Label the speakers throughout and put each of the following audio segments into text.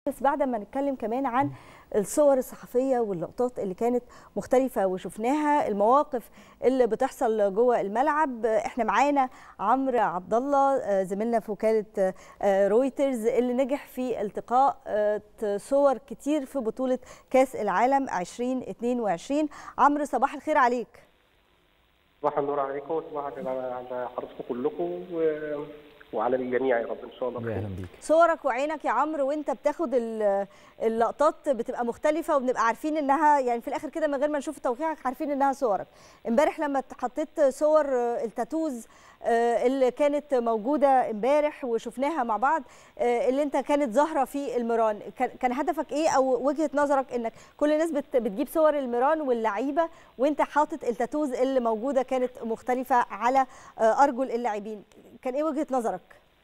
Speaker 1: بس بعد ما نتكلم كمان عن الصور الصحفيه واللقطات اللي كانت مختلفه وشفناها المواقف اللي بتحصل جوه الملعب احنا معانا عمرو عبد الله زميلنا في وكاله رويترز اللي نجح في التقاء صور كتير في بطوله كاس العالم 2022 عمرو صباح الخير عليك
Speaker 2: صباح النور عليكم وصباح على حضراتكم كلكم و... وعلى الجميع يا رب ان شاء الله
Speaker 3: يا اهلا بيك
Speaker 1: صورك وعينك يا عمرو وانت بتاخد اللقطات بتبقى مختلفه وبنبقى عارفين انها يعني في الاخر كده من غير ما نشوف توقيعك عارفين انها صورك امبارح لما حطيت صور التاتوز اللي كانت موجوده امبارح وشفناها مع بعض اللي انت كانت ظاهره في الميران كان هدفك ايه او وجهه نظرك انك كل الناس بتجيب صور الميران واللعيبه وانت حاطط التاتوز اللي موجوده كانت مختلفه على ارجل اللاعبين كان ايه وجهه نظرك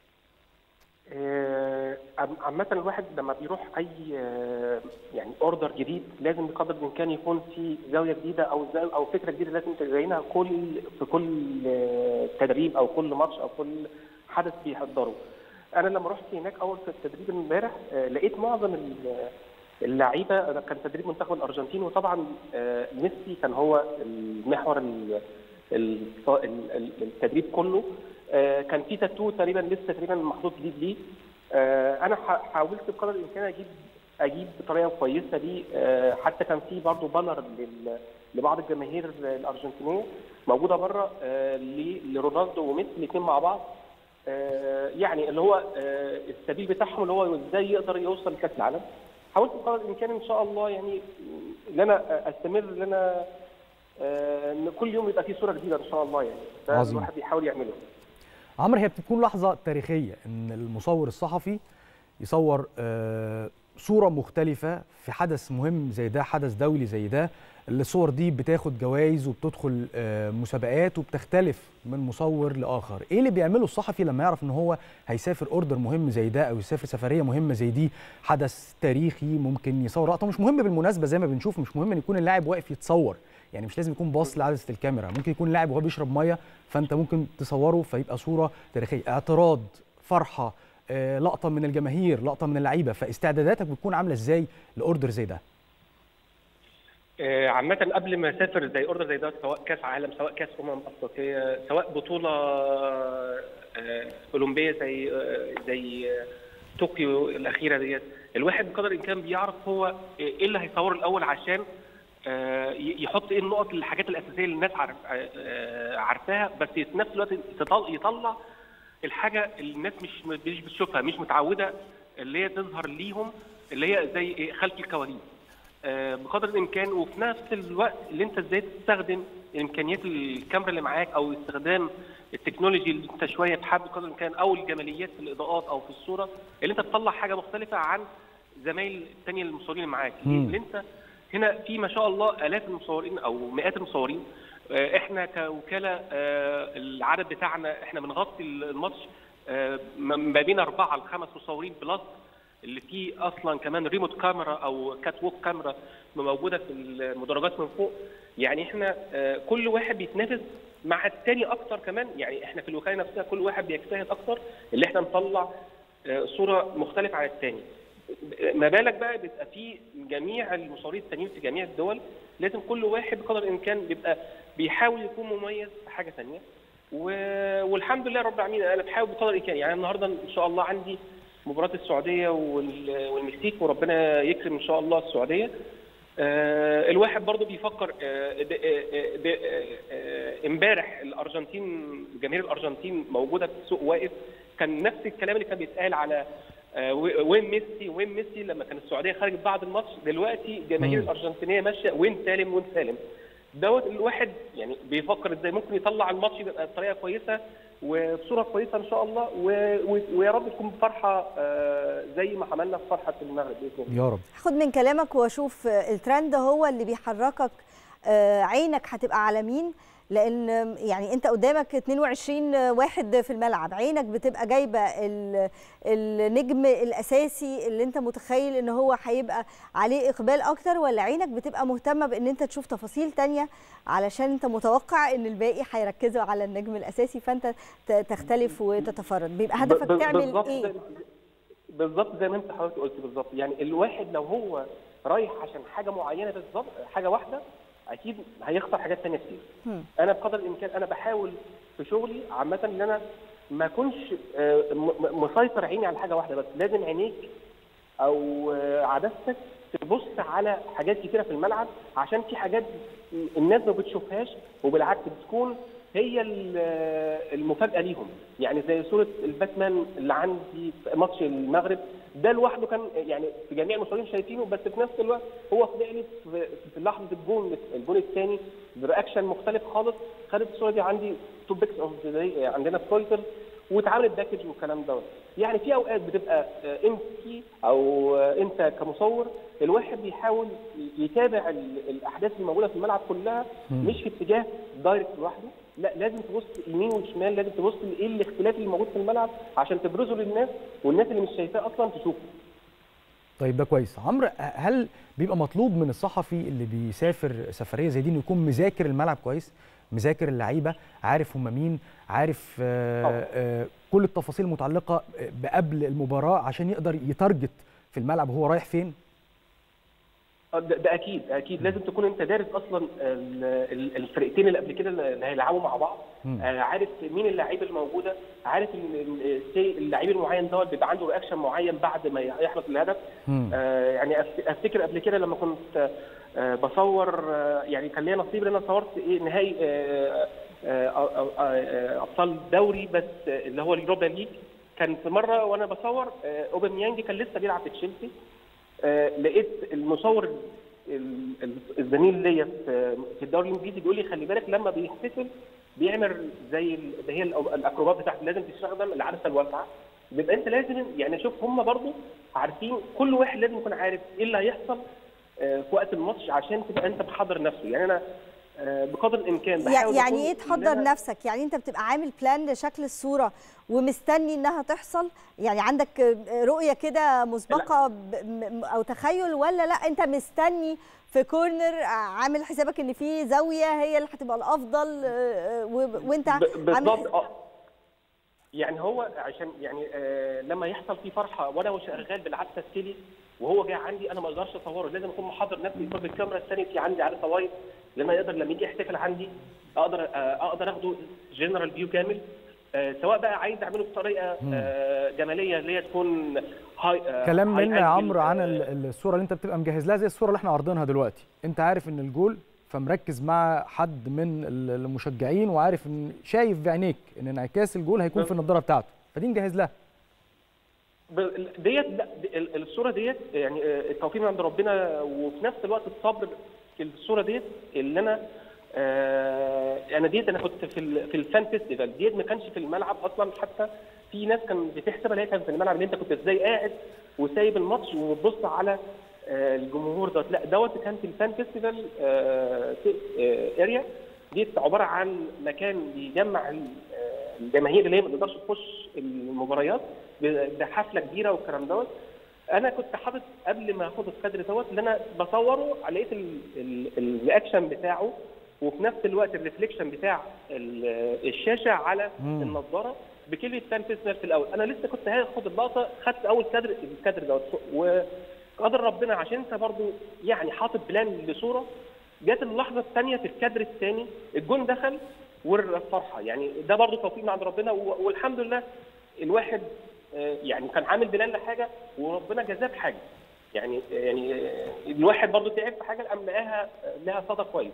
Speaker 2: عامة الواحد لما بيروح أي يعني أوردر جديد لازم بقدر الإمكان يكون في زاوية جديدة أو زاوية أو فكرة جديدة لازم تبينها كل في كل تدريب أو كل ماتش أو كل حدث بيحضره. أنا لما رحت هناك أول في التدريب امبارح لقيت معظم اللعيبة كان تدريب منتخب الأرجنتين وطبعا ميسي كان هو المحور التدريب كله كان في تاتو تقريبا لسه تقريبا محطوط جديد ليه انا حاولت بقدر الامكان اجيب اجيب بطريقه كويسه ليه حتى كان في برضه بانر لبعض الجماهير الارجنتينيه موجوده بره لرونالدو وميسي الاثنين مع بعض يعني اللي هو السبيل بتاعهم اللي هو ازاي يقدر يوصل لكاس العالم حاولت بقدر الامكان ان شاء الله يعني ان انا استمر ان انا ان كل يوم يبقى في صوره جديده ان شاء الله يعني ده
Speaker 3: عظيم.
Speaker 2: الواحد بيحاول يعمله
Speaker 3: عمرو هي بتكون لحظه تاريخيه ان المصور الصحفي يصور صوره مختلفه في حدث مهم زي ده حدث دولي زي ده الصور دي بتاخد جوائز وبتدخل مسابقات وبتختلف من مصور لاخر ايه اللي بيعمله الصحفي لما يعرف ان هو هيسافر اوردر مهم زي ده او يسافر سفريه مهمه زي دي حدث تاريخي ممكن يصور لقطه مش مهم بالمناسبه زي ما بنشوف مش مهم ان يكون اللاعب واقف يتصور يعني مش لازم يكون باص لعدسه الكاميرا ممكن يكون لاعب وهو بيشرب ميه فانت ممكن تصوره فيبقى صوره تاريخيه اعتراض فرحه آه، لقطه من الجماهير لقطه من اللعيبه فاستعداداتك بتكون عامله ازاي لاوردر زي ده
Speaker 2: آه، عامة قبل ما اسافر زي اوردر زي ده سواء كاس عالم سواء كاس امم افريقيه سواء بطوله آه، اولمبيه زي زي طوكيو الاخيره ديت الواحد بقدر الامكان بيعرف هو ايه اللي هيصوره الاول عشان يحط ايه النقط الحاجات الاساسيه اللي الناس عارف عارفاها بس في نفس الوقت يطلع الحاجه اللي الناس مش مش بتشوفها مش متعوده اللي هي تظهر ليهم اللي هي زي خلف الكواليس بقدر الامكان وفي نفس الوقت اللي انت ازاي تستخدم امكانيات الكاميرا اللي معاك او استخدام التكنولوجي اللي انت شويه بحب بقدر الامكان او الجماليات في الاضاءات او في الصوره اللي انت تطلع حاجه مختلفه عن زمايل الثانيه المصورين اللي معاك اللي انت هنا في ما شاء الله الاف المصورين او مئات المصورين احنا كوكاله العدد بتاعنا احنا بنغطي الماتش ما بين اربعه لخمس مصورين بلس اللي فيه اصلا كمان ريموت كاميرا او كات ووك كاميرا موجوده في المدرجات من فوق يعني احنا كل واحد بيتنافس مع الثاني اكتر كمان يعني احنا في الوكاله نفسها كل واحد بيجتهد اكتر اللي احنا نطلع صوره مختلفه عن الثاني ما بالك بقى بيبقى في جميع المصورين التانيين في جميع الدول لازم كل واحد بقدر الامكان بيبقى بيحاول يكون مميز في حاجه ثانيه و... والحمد لله رب العالمين انا بحاول بقدر الامكان يعني النهارده ان شاء الله عندي مباراه السعوديه وال... والمكسيك وربنا يكرم ان شاء الله السعوديه آه الواحد برضه بيفكر امبارح الارجنتين جماهير الارجنتين موجوده في السوق واقف كان نفس الكلام اللي كان بيتقال على آه وين ميسي وين ميسي لما كان السعوديه خرجت بعد الماتش دلوقتي جماهير الارجنتينيه ماشيه وين سالم وين سالم دوت الواحد يعني بيفكر ازاي ممكن يطلع الماتش يبقى بطريقه كويسه وبصوره كويسه ان شاء الله ويا رب تكون فرحه آه زي ما عملنا في فرحه المغرب باذن
Speaker 3: الله يا رب
Speaker 1: هاخد من كلامك واشوف الترند هو اللي بيحركك آه عينك هتبقى على مين لان يعني انت قدامك 22 واحد في الملعب عينك بتبقى جايبه النجم الاساسي اللي انت متخيل ان هو هيبقى عليه اقبال اكتر ولا عينك بتبقى مهتمه بان انت تشوف تفاصيل تانية علشان انت متوقع ان الباقي هيركزوا على النجم الاساسي فانت تختلف وتتفرد بيبقى هدفك تعمل ايه
Speaker 2: بالظبط زي ما انت حضرتك قلت بالظبط يعني الواحد لو هو رايح عشان حاجه معينه بالظبط حاجه واحده اكيد هيخسر حاجات ثانيه كتير
Speaker 1: هم.
Speaker 2: انا بقدر الامكان انا بحاول في شغلي عامه ان انا ما اكونش آه، م- م- مسيطر عيني على حاجه واحده بس لازم عينيك او آه، عدستك تبص على حاجات كتيره في الملعب عشان في حاجات الناس ما بتشوفهاش وبالعكس بتكون هي ال- آه، المفاجاه ليهم يعني زي صوره الباتمان اللي عندي في ماتش المغرب ده لوحده كان يعني في جميع المصورين شايفينه بس في نفس الوقت هو طلع لي في في لحظه الجون الجون الثاني برياكشن مختلف خالص خدت الصوره دي عندي تو بيكس اوف عندنا في تويتر واتعملت باكج والكلام دوت يعني في اوقات بتبقى آه، انت او آه، انت كمصور الواحد بيحاول يتابع ال- الاحداث الموجوده في الملعب كلها مش في اتجاه دايركت لوحده لا لازم تبص يمين وشمال لازم تبص ايه الاختلاف اللي موجود في الملعب عشان تبرزه للناس والناس اللي مش شايفاه اصلا تشوفه
Speaker 3: طيب ده كويس عمرو هل بيبقى مطلوب من الصحفي اللي بيسافر سفريه زي دي انه يكون مذاكر الملعب كويس مذاكر اللعيبه عارف هم مين عارف آه
Speaker 2: طبعا.
Speaker 3: آه كل التفاصيل المتعلقه بقبل المباراه عشان يقدر يتارجت في الملعب وهو رايح فين
Speaker 2: آه، ده, ده اكيد اكيد لازم تكون انت دارس اصلا ال- ال- الفرقتين اللي قبل كده اللي هيلعبوا مع بعض
Speaker 3: مم.
Speaker 2: آه، عارف مين اللعيبه الموجوده عارف ال- ال- سي- اللعيب المعين دوت بيبقى عنده رياكشن معين بعد ما يحرز الهدف
Speaker 3: مم.
Speaker 2: آه، يعني أفت- افتكر قبل كده لما كنت آه، بصور آه، يعني كان ليا نصيب ان انا صورت ايه نهائي آه، آه، آه، آه، ابطال الدوري بس آه، اللي هو اليوروبا ليج كان في مره وانا بصور آه، اوباميانج كان لسه بيلعب في تشيلسي آه، لقيت المصور ال- ال- الزميل ليا في في الدوري الانجليزي بيقول لي خلي بالك لما بيحتفل بيعمل زي ال- اللي هي الأو- الاكروبات بتاعته لازم تستخدم العدسه الواسعه بيبقى انت لازم يعني شوف هم برضو عارفين كل واحد لازم يكون عارف ايه اللي هيحصل آه، في وقت الماتش عشان تبقى انت محضر نفسه يعني انا آه، بقدر الامكان
Speaker 1: يع-
Speaker 2: بحاول
Speaker 1: يعني
Speaker 2: أكون
Speaker 1: ايه
Speaker 2: إن
Speaker 1: تحضر
Speaker 2: أنا-
Speaker 1: نفسك يعني انت بتبقى عامل بلان لشكل الصوره ومستني انها تحصل يعني عندك آه، رؤيه كده مسبقه ب- م- او تخيل ولا لا انت مستني في كورنر آه، عامل حسابك ان في زاويه هي اللي هتبقى الافضل آه، آه، و- وانت
Speaker 2: ب-
Speaker 1: عامل
Speaker 2: بالظبط
Speaker 1: حس-
Speaker 2: اه يعني هو عشان يعني آه لما يحصل فيه فرحه وانا شغال بالعدسه التيلي وهو جاي عندي انا ما اقدرش اصوره لازم اكون محضر نفسي يكون بالكاميرا الثانيه في عندي عدسه وايد لما يقدر لما يجي يحتفل عندي اقدر آه اقدر اخده جنرال فيو كامل آه سواء بقى عايز اعمله بطريقه آه جماليه اللي هي تكون هاي آه
Speaker 3: كلام
Speaker 2: هاي
Speaker 3: منا يا
Speaker 2: أنجل،
Speaker 3: عمرو عن
Speaker 2: آه،
Speaker 3: ال- الصوره اللي انت بتبقى مجهز لها زي الصوره اللي احنا عارضينها دلوقتي انت عارف ان الجول فمركز مع حد من ال- المشجعين وعارف ان شايف بعينيك ان انعكاس الجول هيكون في النضاره بتاعته فدي مجهز لها
Speaker 2: ب- ديت لا دي- ال- الصوره ديت يعني آه، التوفيق من عند ربنا وفي نفس الوقت الصبر في الصوره ديت اللي انا آه، انا ديت انا كنت في ال- في الفان فيستيفال ديت ما كانش في الملعب اصلا حتى في ناس كان بتحسب ان هي كانت في الملعب اللي انت كنت ازاي قاعد وسايب الماتش وبتبص على آه، الجمهور دوت لا دوت كان في الفان فيستيفال اريا ديت عباره عن مكان بيجمع ال- آه، الجماهير اللي هي ما تقدرش تخش المباريات ده حفله كبيره والكلام دوت انا كنت حاطط قبل ما اخد الكادر دوت اللي انا بصوره لقيت ال- ال- الرياكشن بتاعه وفي نفس الوقت الريفليكشن بتاع ال- الشاشه على
Speaker 3: مم.
Speaker 2: النضاره بكلمه فان فيستيفال في الاول انا لسه كنت هاخد اللقطه خدت اول كادر الكادر دوت وقدر ربنا عشان انت برضو يعني حاطط بلان لصوره جت اللحظه الثانيه في الكادر الثاني الجون دخل والفرحه يعني ده برضو توفيق من عند ربنا و- والحمد لله الواحد آه، يعني كان عامل بلان لحاجه وربنا جزاه بحاجه يعني يعني آه، الواحد برضو تعب في حاجه قام لقاها آه، لها صدى كويس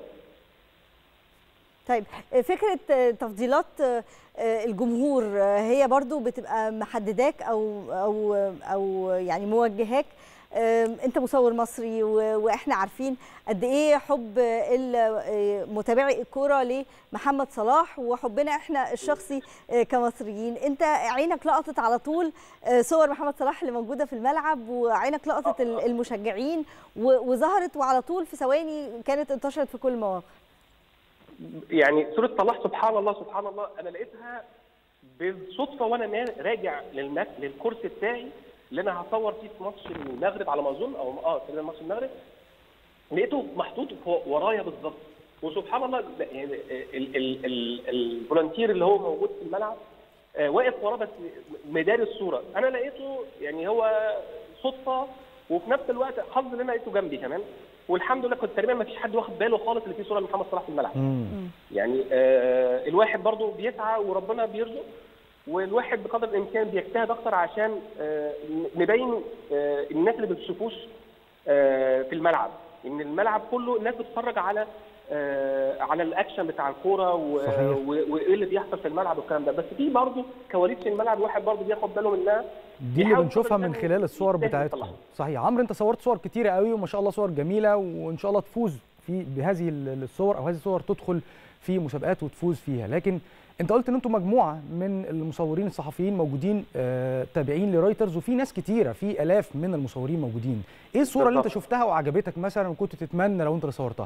Speaker 1: طيب فكره آه، تفضيلات آه، آه، الجمهور آه، هي برضو بتبقى محدداك او او او يعني موجهاك آم، انت مصور مصري و- واحنا عارفين قد ايه حب ال- آه، متابعي الكوره لمحمد صلاح وحبنا احنا الشخصي آه، كمصريين انت عينك لقطت على طول آه، صور محمد صلاح اللي موجوده في الملعب وعينك لقطت ال- المشجعين و- وظهرت وعلى طول في ثواني كانت انتشرت في كل المواقع
Speaker 2: يعني سوره صلاح سبحان الله سبحان الله انا لقيتها بالصدفه وانا نا- راجع للمك... للكرسي بتاعي اللي انا هصور فيه في ماتش المغرب على ما اظن او اه تقريبا ماتش المغرب لقيته محطوط فوق- ورايا بالظبط وسبحان الله لا، يعني ال- ال- ال- الفولنتير اللي هو موجود في الملعب آه، واقف وراه بس مداري الصوره انا لقيته يعني هو صدفه وفي نفس الوقت حظ ان انا لقيته جنبي كمان والحمد لله كنت تقريبا ما فيش حد واخد باله خالص ان في صوره لمحمد صلاح في الملعب
Speaker 3: مم.
Speaker 2: يعني آه الواحد برضو بيسعى وربنا بيرزق والواحد بقدر الامكان بيجتهد اكتر عشان آه نبين آه الناس اللي ما بتشوفوش آه في الملعب ان الملعب كله الناس بتتفرج على آه على الاكشن بتاع الكوره و-
Speaker 3: صحيح.
Speaker 2: و- وايه اللي بيحصل في الملعب والكلام ده بس في برضو كواليس في الملعب الواحد برضو بياخد باله منها
Speaker 3: دي اللي
Speaker 2: بيحاول
Speaker 3: بنشوفها
Speaker 2: بقدر
Speaker 3: من
Speaker 2: الإمكان
Speaker 3: خلال الصور
Speaker 2: يجتهد
Speaker 3: بتاعتكم
Speaker 2: يطلعها.
Speaker 3: صحيح عمرو انت صورت صور كتيره قوي وما شاء الله صور جميله وان شاء الله تفوز في بهذه ال- الصور او هذه الصور تدخل في مسابقات وتفوز فيها لكن انت قلت ان انتم مجموعه من المصورين الصحفيين موجودين آه، تابعين لرويترز وفي ناس كتيره في الاف من المصورين موجودين ايه الصوره اللي انت
Speaker 2: بالظبط.
Speaker 3: شفتها وعجبتك مثلا وكنت تتمنى لو انت اللي صورتها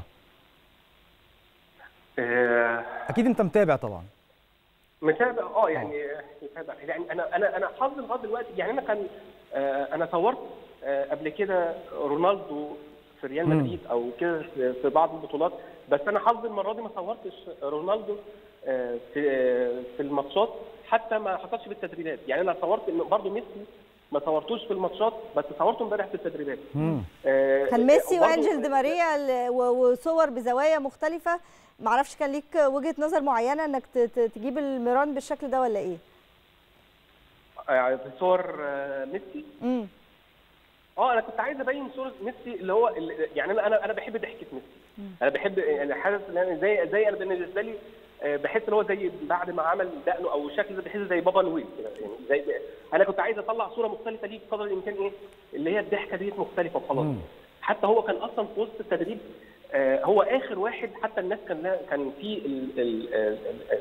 Speaker 2: آه
Speaker 3: اكيد انت متابع طبعا
Speaker 2: متابع اه يعني متابع يعني انا انا انا حظي لغايه دلوقتي يعني انا كان آه انا صورت آه قبل كده رونالدو في ريال
Speaker 3: مم.
Speaker 2: مدريد او كده في في بعض البطولات بس انا حظي المره دي ما صورتش رونالدو آه في آه في الماتشات حتى ما حصلش في التدريبات يعني انا صورت برضه ميسي ما صورتوش في الماتشات بس صورته امبارح في التدريبات
Speaker 3: مم.
Speaker 2: آه
Speaker 1: كان ميسي
Speaker 2: برضه-
Speaker 1: وانجل دي ماريا ال- و- وصور بزوايا مختلفه معرفش كان ليك وجهه نظر معينه انك ت- ت- تجيب الميران بالشكل ده ولا ايه
Speaker 2: آه في صور آه ميسي
Speaker 1: امم
Speaker 2: اه انا كنت عايز ابين صوره ميسي اللي هو اللي يعني انا انا انا بحب ضحكه ميسي انا بحب يعني حاسس ان أنا زي زي انا بالنسبه لي آه، بحس ان هو زي بعد ما عمل دقنه او شكل ده بحس زي بابا نويل كده يعني زي انا كنت عايز اطلع صوره مختلفه ليه بقدر الامكان ايه اللي هي الضحكه ديت مختلفه وخلاص
Speaker 3: مم.
Speaker 2: حتى هو كان اصلا في وسط التدريب آه، هو اخر واحد حتى الناس كان كان في ال- ال- ال-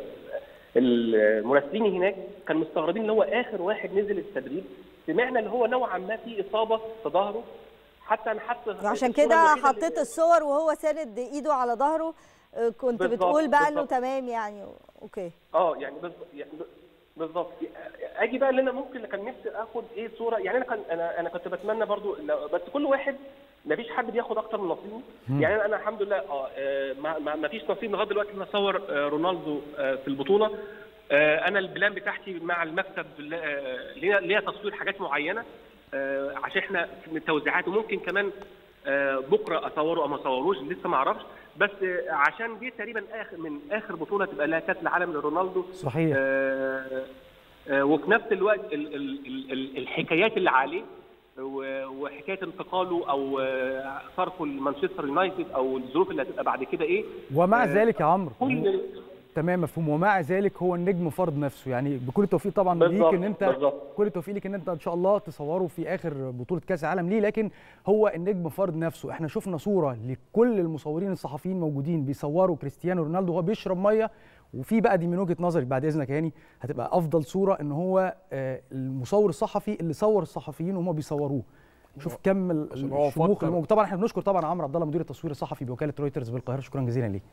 Speaker 2: ال- المراسلين هناك كانوا مستغربين ان هو اخر واحد نزل التدريب سمعنا ان هو نوعا ما في اصابه في ظهره حتى انا حتى
Speaker 1: وعشان
Speaker 2: الصورة
Speaker 1: كده
Speaker 2: الوحيدة اللي-
Speaker 1: حطيت الصور وهو ساند ايده على ظهره آه، كنت
Speaker 2: بالظبط،
Speaker 1: بتقول بقى انه
Speaker 2: بالظبط.
Speaker 1: تمام يعني اوكي
Speaker 2: اه يعني بالظبط يعني بالظبط اجي بقى اللي انا ممكن كان نفسي اخد ايه صوره يعني انا كان انا انا كنت بتمنى برضو لو- بس كل واحد ما فيش حد بياخد اكتر من نصيبه يعني انا- انا الحمد لله اه آه، ما, ما, ما فيش نصيب لغايه دلوقتي ان اصور آه، رونالدو آه، في البطوله آه، انا البلان بتاعتي مع المكتب آه، ليا ليا تصوير حاجات معينه آه، عشان احنا من التوزيعات وممكن كمان آه، بكره اصوره او ما اصوروش لسه ما اعرفش بس آه، عشان دي تقريبا اخر من اخر بطوله تبقى لها كاس العالم لرونالدو
Speaker 3: صحيح
Speaker 2: آه، آه، وفي نفس الوقت ال- ال- ال- ال- الحكايات اللي عليه و- وحكايه انتقاله او آه، صرفه لمانشستر يونايتد او الظروف اللي هتبقى بعد كده ايه
Speaker 3: ومع
Speaker 2: آه،
Speaker 3: ذلك يا عمرو
Speaker 2: كل
Speaker 3: تمام مفهوم ومع ذلك هو النجم فرض نفسه يعني بكل التوفيق طبعا
Speaker 2: بالظبط،
Speaker 3: ليك ان انت
Speaker 2: بالظبط.
Speaker 3: كل التوفيق ليك ان انت ان شاء الله تصوره في اخر بطوله كاس العالم ليه لكن هو النجم فرض نفسه احنا شفنا صوره لكل المصورين الصحفيين موجودين بيصوروا كريستيانو رونالدو وهو بيشرب ميه وفي بقى دي من وجهه نظري بعد اذنك يا هاني هتبقى افضل صوره ان هو آه، المصور الصحفي اللي صور الصحفيين وهم بيصوروه شوف كم ال-
Speaker 4: عشان هو
Speaker 3: الشموخ
Speaker 4: فكر.
Speaker 3: اللي موجود. طبعا احنا بنشكر طبعا عمرو عبد الله مدير التصوير الصحفي بوكاله رويترز بالقاهره شكرا جزيلا ليك